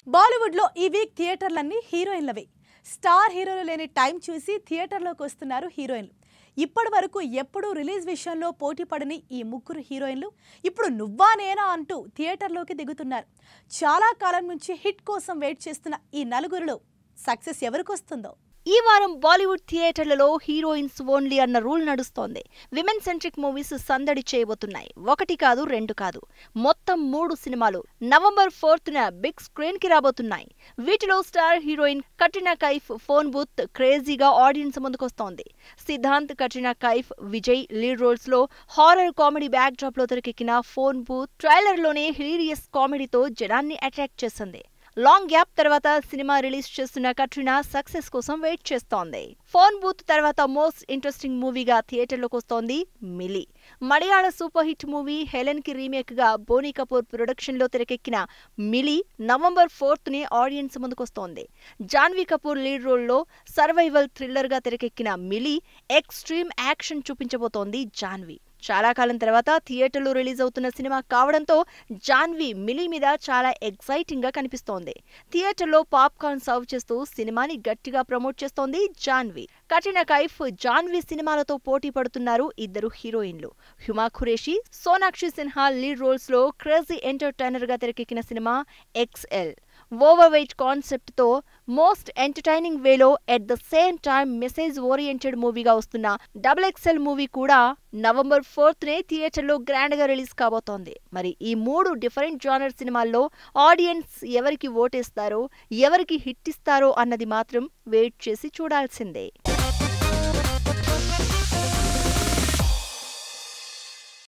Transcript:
బాలీవుడ్లో ఈ week థియేటర్లన్నీ హీరోయిన్లవే star హీరోలు లేని టైం చూసి థియేటర్లోకి వస్తున్నారు హీరోయిన్లు ఇప్పటి వరకు ఎప్పుడూ రిలీజ్ విషయంలో పోటీ పడని ఈ ముగ్గురు హీరోయిన్లు ఇప్పుడు నువ్వా నేనా అంటూ థియేటర్లోకి దిగుతున్నారు చాలా కాలం నుంచి హిట్ కోసం వెయిట్ చేస్తున్న ఈ నలుగురిలో సక్సెస్ ఎవరికొస్తుందో ఈ వారం బాలీవుడ్ థియేటర్లలో హీరోయిన్స్ ఓన్లీ అన్న రూల్ నడుస్తోంది విమెన్ సెంట్రిక్ మూవీస్ సందడి చేయబోతున్నాయి ఒకటి కాదు రెండు కాదు మొత్తం మూడు సినిమాలు నవంబర్ ఫోర్త్ న బిగ్ స్క్రీన్ కి రాబోతున్నాయి వీటిలో star heroine Katrina Kaif phone booth క్రేజీగా ఆడియన్స్ ముందుకొస్తోంది సిద్ధాంత్ కట్రినా కైఫ్ విజయ్ లీడ్ రోల్స్ లో హారర్ కామెడీ బ్యాక్ డ్రాప్ లో తెరకెక్కిన ఫోన్ బూత్ ట్రైలర్ లోనే హిలీరియస్ కామెడీతో జనాన్ని అట్రాక్ట్ చేసింది లాంగ్ గ్యాప్ తర్వాత సినిమా రిలీజ్ చేస్తున్న కట్రినా సక్సెస్ కోసం వెయిట్ చేస్తోంది ఫోన్ బూత్ తర్వాత మోస్ట్ ఇంట్రెస్టింగ్ మూవీగా థియేటర్లోకి వస్తోంది మిలి మలయాళ సూపర్ హిట్ మూవీ హెలెన్ కి రీమేక్ గా బోనీ కపూర్ ప్రొడక్షన్ లో తెరకెక్కిన మిలి నవంబర్ ఫోర్త్ ని ఆడియన్స్ ముందుకొస్తోంది జాన్వీ కపూర్ లీడ్ రోల్ లో సర్వైవల్ థ్రిల్లర్ గా తెరకెక్కిన మిలి ఎక్స్ట్రీమ్ యాక్షన్ చూపించబోతోంది జాన్వీ చాలా కాలం తర్వాత థియేటర్లో రిలీజ్ అవుతున్న సినిమా కావడంతో జాన్వీ మిలీ మీద చాలా ఎక్సైటింగ్ గా కనిపిస్తోంది థియేటర్లో పాప్కార్న్ సర్వ్ చేస్తూ సినిమాని గట్టిగా ప్రమోట్ చేస్తోంది జాన్వీ కఠిన కైఫ్ జాన్వీ సినిమాలతో పోటీ పడుతున్నారు ఇద్దరు హీరోయిన్లు హ్యుమా ఖురేషి సోనాక్షి సిన్హా లీడ్ రోల్స్ లో క్రేజీ ఎంటర్టైనర్ గా తెరకెక్కిన సినిమా ఎక్స్ఎల్ ఓవర్ వెయిట్ కాన్సెప్ట్ తో మోస్ట్ ఎంటర్టైనింగ్ వేలో at the same time message oriented మూవీగా వస్తున్న డబుల్ ఎక్స్ఎల్ మూవీ కూడా నవంబర్ ఫోర్త్ నే థియేటర్లో గ్రాండ్ గా రిలీజ్ కాబోతోంది మరి ఈ మూడు డిఫరెంట్ జానర్ సినిమాల్లో ఆడియన్స్ ఎవరికి ఓటేస్తారో ఎవరికి హిట్ ఇస్తారో అన్నది మాత్రం వెయిట్ చేసి చూడాల్సిందే